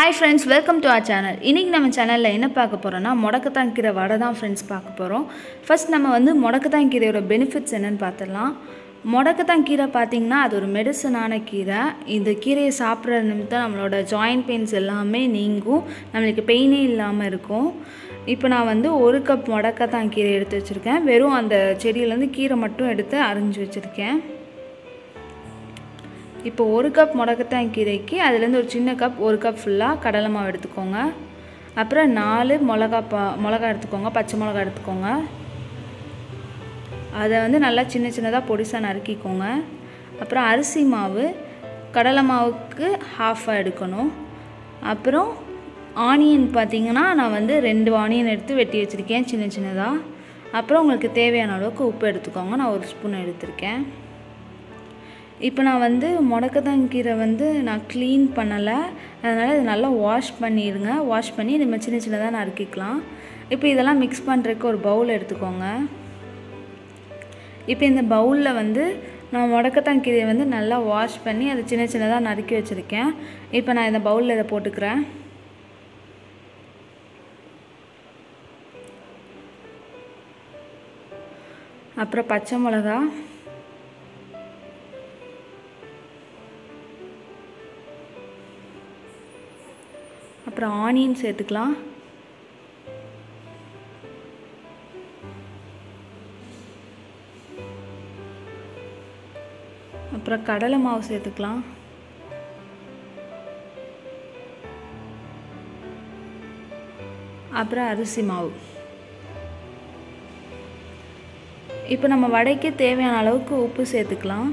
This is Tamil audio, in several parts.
hi friends welcome to our channel இன்றைக்கி நம்ம சேனலில் என்ன பார்க்க போகிறோன்னா முடக்கத்தான் கீரை வடை தான் ஃப்ரெண்ட்ஸ் பார்க்க போகிறோம் ஃபர்ஸ்ட் நம்ம வந்து முடக்கத்தான் கீரையோட பெனிஃபிட்ஸ் என்னன்னு பார்த்துடலாம் முடக்கத்தான் கீரை பார்த்திங்கன்னா அது ஒரு மெடிசனான கீரை இந்த கீரையை சாப்பிட்ற நிமித்தம் நம்மளோட ஜாயிண்ட் பெயின்ஸ் எல்லாமே நீங்கும் நம்மளுக்கு பெயினே இல்லாமல் இருக்கும் இப்போ நான் வந்து ஒரு கப் முடக்கத்தான் கீரை எடுத்து வச்சுருக்கேன் வெறும் அந்த செடியிலேருந்து கீரை மட்டும் எடுத்து அரிஞ்சு வச்சுருக்கேன் இப்போ ஒரு கப் முடக்கத்தான் கீரைக்கு அதுலேருந்து ஒரு சின்ன கப் ஒரு கப் ஃபுல்லாக கடலை மாவு எடுத்துக்கோங்க அப்புறம் நாலு மிளகா பா மிளகா எடுத்துக்கோங்க பச்சை மிளகா எடுத்துக்கோங்க அதை வந்து நல்லா சின்ன சின்னதாக பொடிசாக நறுக்கிக்கோங்க அப்புறம் அரிசி மாவு கடலை மாவுக்கு ஹாஃபாக எடுக்கணும் அப்புறம் ஆனியன் பார்த்திங்கன்னா நான் வந்து ரெண்டு ஆனியன் எடுத்து வெட்டி வச்சுருக்கேன் சின்ன சின்னதாக அப்புறம் உங்களுக்கு தேவையான அளவுக்கு உப்பு எடுத்துக்கோங்க நான் ஒரு ஸ்பூன் எடுத்திருக்கேன் இப்போ நான் வந்து முடக்கத்தாங்கீரை வந்து நான் க்ளீன் பண்ணலை அதனால் இது நல்லா வாஷ் பண்ணிடுங்க வாஷ் பண்ணி நம்ம சின்ன சின்னதாக நறுக்கிக்கலாம் இப்போ இதெல்லாம் மிக்ஸ் பண்ணுறதுக்கு ஒரு பவுல் எடுத்துக்கோங்க இப்போ இந்த பவுலில் வந்து நான் முடக்கத்தாங்கீரையை வந்து நல்லா வாஷ் பண்ணி அதை சின்ன சின்னதாக நறுக்கி வச்சுருக்கேன் இப்போ நான் இந்த பவுலில் இதை போட்டுக்கிறேன் அப்புறம் பச்சை மிளகா அப்புறம் ஆனியன் சேர்த்துக்கலாம் அப்புறம் கடலை மாவு சேர்த்துக்கலாம் அப்புறம் அரிசி மாவு இப்போ நம்ம வடைக்கு தேவையான அளவுக்கு உப்பு சேர்த்துக்கலாம்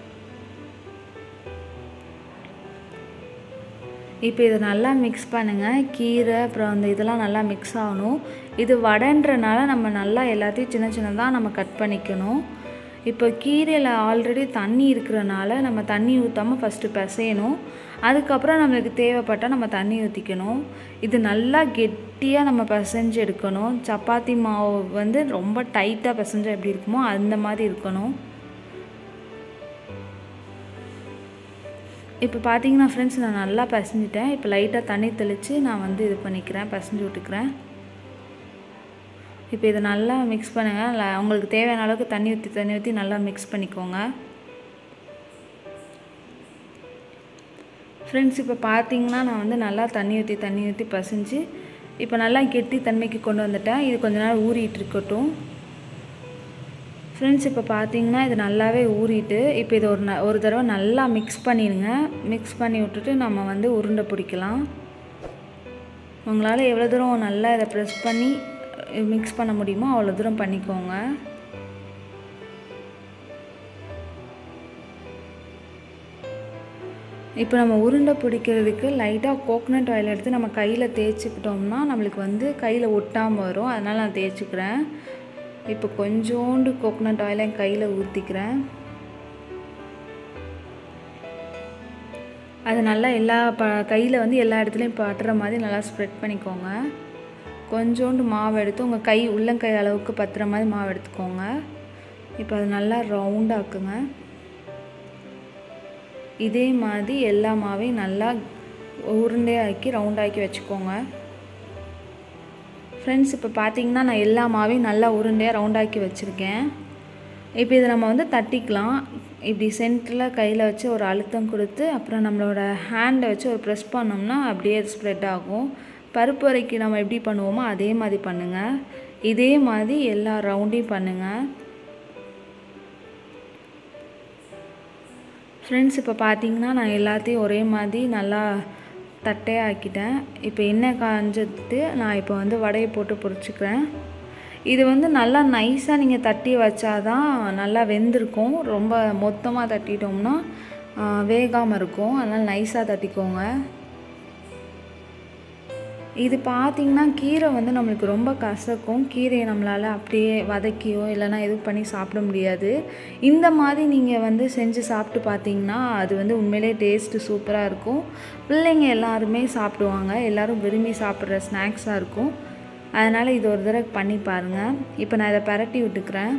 இப்போ இதை நல்லா மிக்ஸ் பண்ணுங்கள் கீரை அப்புறம் அந்த இதெல்லாம் நல்லா மிக்ஸ் ஆகணும் இது வடைன்றனால நம்ம நல்லா எல்லாத்தையும் சின்ன சின்னதாக நம்ம கட் பண்ணிக்கணும் இப்போ கீரையில் ஆல்ரெடி தண்ணி இருக்கிறனால நம்ம தண்ணி ஊற்றாமல் ஃபஸ்ட்டு பிசையணும் அதுக்கப்புறம் நம்மளுக்கு தேவைப்பட்டால் நம்ம தண்ணி ஊற்றிக்கணும் இது நல்லா கெட்டியாக நம்ம பிசைஞ்சு எடுக்கணும் சப்பாத்தி மாவு வந்து ரொம்ப டைட்டாக பிசைஞ்சா எப்படி இருக்குமோ அந்த மாதிரி இருக்கணும் இப்போ பார்த்தீங்கன்னா ஃப்ரெண்ட்ஸ் நான் நல்லா பிசைஞ்சிட்டேன் இப்போ லைட்டாக தண்ணி தெளித்து நான் வந்து இது பண்ணிக்கிறேன் பிசைஞ்சு விட்டுக்கிறேன் இப்போ இதை நல்லா மிக்ஸ் பண்ணுங்கள் உங்களுக்கு தேவையான அளவுக்கு தண்ணி ஊற்றி தண்ணி ஊற்றி நல்லா மிக்ஸ் பண்ணிக்கோங்க ஃப்ரெண்ட்ஸ் இப்போ பார்த்தீங்கன்னா நான் வந்து நல்லா தண்ணி ஊற்றி தண்ணி ஊற்றி பசைஞ்சு இப்போ நல்லா கெட்டி தன்மைக்கு கொண்டு வந்துட்டேன் இது கொஞ்ச நேரம் ஊறிட்டு இருக்கட்டும் ஃப்ரெண்ட்ஸ் இப்போ பார்த்தீங்கன்னா இது நல்லாவே ஊறிட்டு இப்போ இது ஒரு ந ஒரு தடவை நல்லா மிக்ஸ் பண்ணிடுங்க மிக்ஸ் பண்ணி விட்டுட்டு நம்ம வந்து உருண்டை பிடிக்கலாம் உங்களால் எவ்வளோ தூரம் நல்லா இதை ப்ரெஸ் பண்ணி மிக்ஸ் பண்ண முடியுமோ அவ்வளோ தூரம் பண்ணிக்கோங்க இப்போ நம்ம உருண்டை பிடிக்கிறதுக்கு லைட்டாக கோகனட் ஆயில் எடுத்து நம்ம கையில் தேய்ச்சிக்கிட்டோம்னா நம்மளுக்கு வந்து கையில் ஒட்டாமல் வரும் அதனால் நான் தேய்ச்சிக்கிறேன் இப்போ கொஞ்சோண்டு கோகனட் ஆயில் என் கையில் ஊற்றிக்கிறேன் அது நல்லா எல்லா ப கையில் வந்து எல்லா இடத்துலையும் பட்டுற மாதிரி நல்லா ஸ்ப்ரெட் பண்ணிக்கோங்க கொஞ்சோண்டு மாவு எடுத்து உங்கள் கை உள்ளங்கை அளவுக்கு பத்துற மாதிரி மாவு எடுத்துக்கோங்க இப்போ அது நல்லா ரவுண்டாக்குங்க இதே மாதிரி எல்லா மாவையும் நல்லா உருண்டையாக்கி ரவுண்டாக்கி வச்சுக்கோங்க ஃப்ரெண்ட்ஸ் இப்போ பார்த்தீங்கன்னா நான் எல்லா மாவையும் நல்லா உருண்டையாக ரவுண்டாக்கி வச்சுருக்கேன் இப்போ இதை நம்ம வந்து தட்டிக்கலாம் இப்படி சென்டரில் கையில் வச்சு ஒரு அழுத்தம் கொடுத்து அப்புறம் நம்மளோட ஹேண்டை வச்சு ஒரு ப்ரெஸ் பண்ணோம்னா அப்படியே ஸ்ப்ரெட் ஆகும் பருப்பு வரைக்கு நம்ம எப்படி பண்ணுவோமோ அதே மாதிரி பண்ணுங்கள் இதே மாதிரி எல்லா ரவுண்டையும் பண்ணுங்கள் ஃப்ரெண்ட்ஸ் இப்போ பார்த்தீங்கன்னா நான் எல்லாத்தையும் ஒரே மாதிரி நல்லா தட்டையாக ஆக்கிட்டேன் இப்போ எண்ணெய் காஞ்சது நான் இப்போ வந்து வடையை போட்டு பொரிச்சுக்கிறேன் இது வந்து நல்லா நைஸாக நீங்கள் தட்டி வச்சாதான் நல்லா வெந்திருக்கும் ரொம்ப மொத்தமாக தட்டிட்டோம்னா வேகாமல் இருக்கும் அதனால் நைஸாக தட்டிக்கோங்க இது பார்த்திங்கன்னா கீரை வந்து நம்மளுக்கு ரொம்ப கசக்கும் கீரையை நம்மளால் அப்படியே வதக்கியோ இல்லைனா எதுவும் பண்ணி சாப்பிட முடியாது இந்த மாதிரி நீங்கள் வந்து செஞ்சு சாப்பிட்டு பார்த்தீங்கன்னா அது வந்து உண்மையிலே டேஸ்ட்டு சூப்பராக இருக்கும் பிள்ளைங்க எல்லாருமே சாப்பிடுவாங்க எல்லோரும் விரும்பி சாப்பிட்ற ஸ்நாக்ஸாக இருக்கும் அதனால் இது ஒரு தடவை பண்ணி பாருங்கள் இப்போ நான் இதை பரட்டி விட்டுக்கிறேன்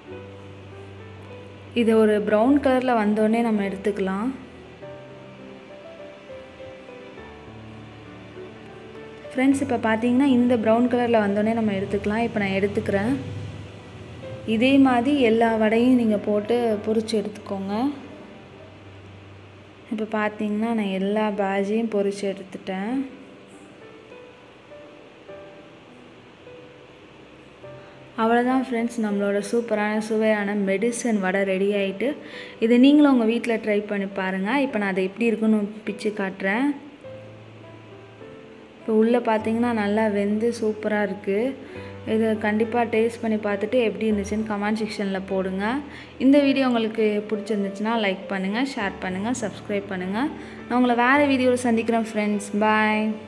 இது ஒரு ப்ரௌன் கலரில் வந்தோடனே நம்ம எடுத்துக்கலாம் ஃப்ரெண்ட்ஸ் இப்போ பார்த்தீங்கன்னா இந்த ப்ரௌன் கலரில் வந்தோடனே நம்ம எடுத்துக்கலாம் இப்போ நான் எடுத்துக்கிறேன் இதே மாதிரி எல்லா வடையும் நீங்கள் போட்டு பொரிச்சு எடுத்துக்கோங்க இப்போ பார்த்தீங்கன்னா நான் எல்லா பாஜியும் பொரிச்சு எடுத்துட்டேன் அவ்வளோதான் ஃப்ரெண்ட்ஸ் நம்மளோட சூப்பரான சுவையான மெடிசன் வடை ரெடி ஆகிட்டு இதை நீங்களும் உங்கள் வீட்டில் ட்ரை பண்ணி பாருங்கள் இப்போ நான் அதை எப்படி இருக்குன்னு பிச்சு காட்டுறேன் இப்போ உள்ளே பார்த்தீங்கன்னா நல்லா வெந்து சூப்பராக இருக்குது இதை கண்டிப்பாக டேஸ்ட் பண்ணி பார்த்துட்டு எப்படி இருந்துச்சுன்னு கமெண்ட் செக்ஷனில் போடுங்க இந்த வீடியோ உங்களுக்கு பிடிச்சிருந்துச்சுன்னா லைக் பண்ணுங்கள் ஷேர் பண்ணுங்கள் சப்ஸ்கிரைப் பண்ணுங்கள் நான் உங்களை வேறு வீடியோவில் சந்திக்கிறேன் ஃப்ரெண்ட்ஸ் பாய்